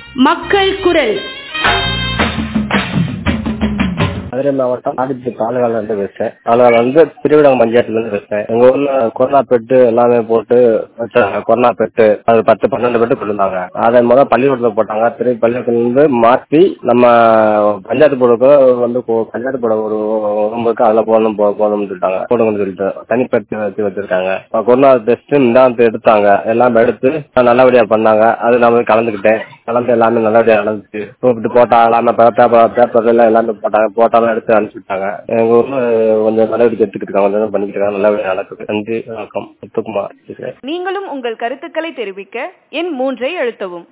மக்கள் குரல் மதுரை மாவட்டம் ஆதித்ய தாலுகால இருந்து பேசுறேன் தாலுகால வந்து திருவிடங்க பஞ்சாயத்துல இருந்து பேசுறேன் எங்க ஊர்ல கொரோனா பெட்டு எல்லாமே போட்டு வச்சாங்க கொரோனா பெட்டு அது பத்து பன்னெண்டு பெட்டு கொடுத்தாங்க அதை முதல் பள்ளிக்கூடத்துல போட்டாங்க திரும்பி பள்ளிக்கூடத்துல இருந்து மாற்றி நம்ம பஞ்சாயத்து போர்டுக்கு வந்து கொ- பஞ்சாயத்து போர்டு ஒரு ரூமுக்கு அதுல போகணும் போ- போகணும்னு சொல்லிட்டாங்க போடுங்கன்னு சொல்லிட்டு தனி பெட்டு வச்சு வச்சிருக்காங்க இப்ப கொரோனா டெஸ்ட் இந்த எடுத்தாங்க எல்லாம் எடுத்து நல்லபடியா பண்ணாங்க அது நான் போய் கலந்துக்கிட்டேன் கலந்து எல்லாமே நல்லபடியா நடந்துச்சு கூப்பிட்டு போட்டா எல்லாமே பேப்பர் பேப்பர் எல்லாம் எல்லாமே போட்டாங்க போட்டாலும் எடுத்து அனுப்பிச்சுட்டாங்க எங்க ஊர்ல கொஞ்சம் நடவடிக்கை எடுத்துக்கிட்டு இருக்காங்க கொஞ்சம் பண்ணிக்கிட்டு இருக்காங்க நல்லபடியா நடக்குது நன்றி வணக்கம் முத்துக்குமார் பேசுறேன் நீங்களும் உங்கள் கருத்துக்களை தெரிவிக்க எண் மூன்றை அழுத்தவும்